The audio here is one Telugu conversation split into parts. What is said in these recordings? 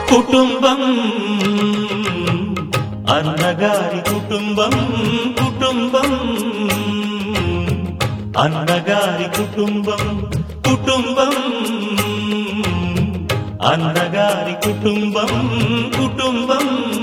కుటుంబం అన్నగారి కుటుంబం కుటుంబం అన్నగారి కుటుంబం కుటుంబం అన్నగారి కుటుంబం కుటుంబం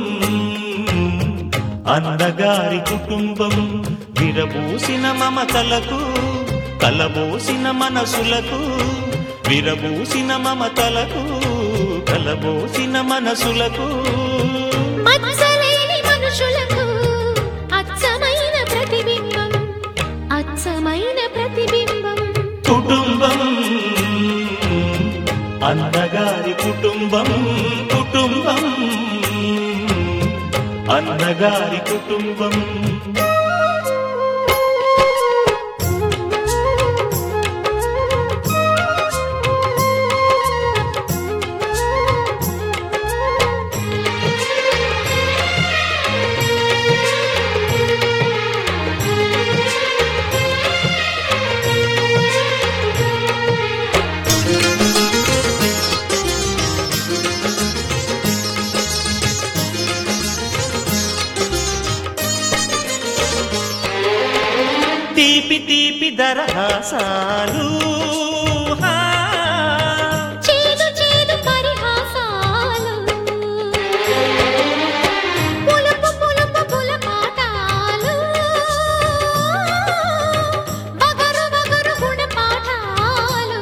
అన్నగారి కుటుంబం విరబూసిన మమతలకు కలబోసిన మనసులకు విరబూసిన మమతలకు కలబోసిన మనసులకు మచ్చలేని మనుషులకు అచ్చమైన ప్రతిబింబం అచ్చమైన ప్రతిబింబం కుటుంబం అన్నగారి కుటుంబం కుటుంబం అన్నగారి కుటుంబం తీపి తీపి దరహాసాలు హా. చేదు చేదు పరిహాసాలు పులుపు పులుపు పులపాటాలు బగరు బగరు గుణపాఠాలు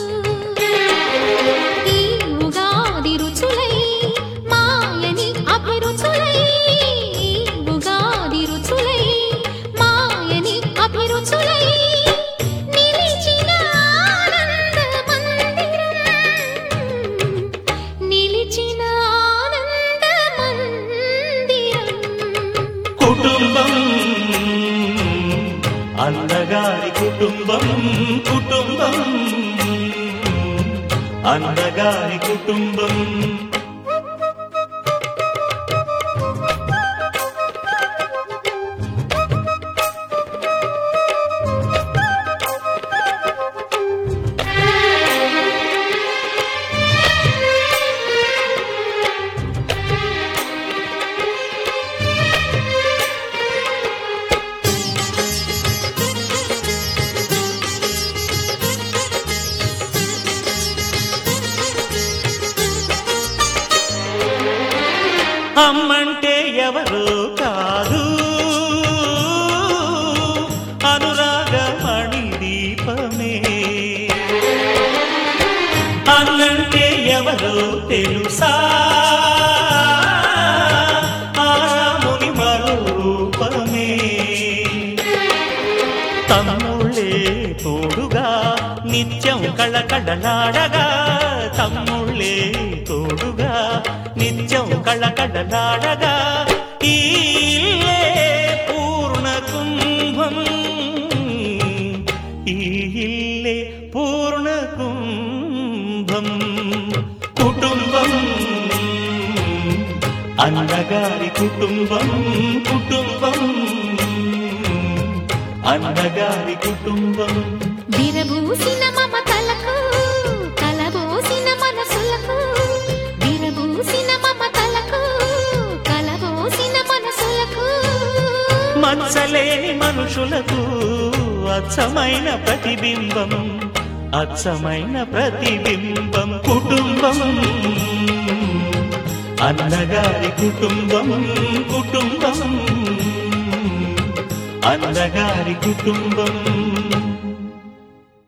ఈ ఉగాది రుచులై మాయని అభిరుచులై ఈ ఉగాది రుచులై మాయని అభిరుచులై నిలిచిన ఆనంద మందిరం నిలిచిన ఆనంద మందిరం కుటుంబం అన్నగారి కుటుంబం కుటుంబం అన్నగారి కుటుంబం అమ్మంటే ఎవరు కాదు అనురాగమణి దీపమే అన్నంటే ఎవరు తెలుసా ఆరాముని మరో రూపమే తమ్ముళ్ళే తోడుగా నిత్యం కళకళలాడగా తమ్ముళ్ళే తోడుగా నిత్యం కళకళలాడగా ఈ ఇల్లే పూర్ణ కుంభం ఈ ఇల్లే పూర్ణ కుంభం కుటుంబం అన్నగారి కుటుంబం కుటుంబం అన్నగారి కుటుంబం విరబూసిన మమతలకు కలబోసిన మనసులకు విరబూసిన మమతలకు కలబోసిన మనసులకు మచ్చలేని మనుషులకు అచ్చమైన ప్రతిబింబం అచ్చమైన ప్రతిబింబం కుటుంబం అన్నగారి కుటుంబం కుటుంబం అన్నగారి కుటుంబం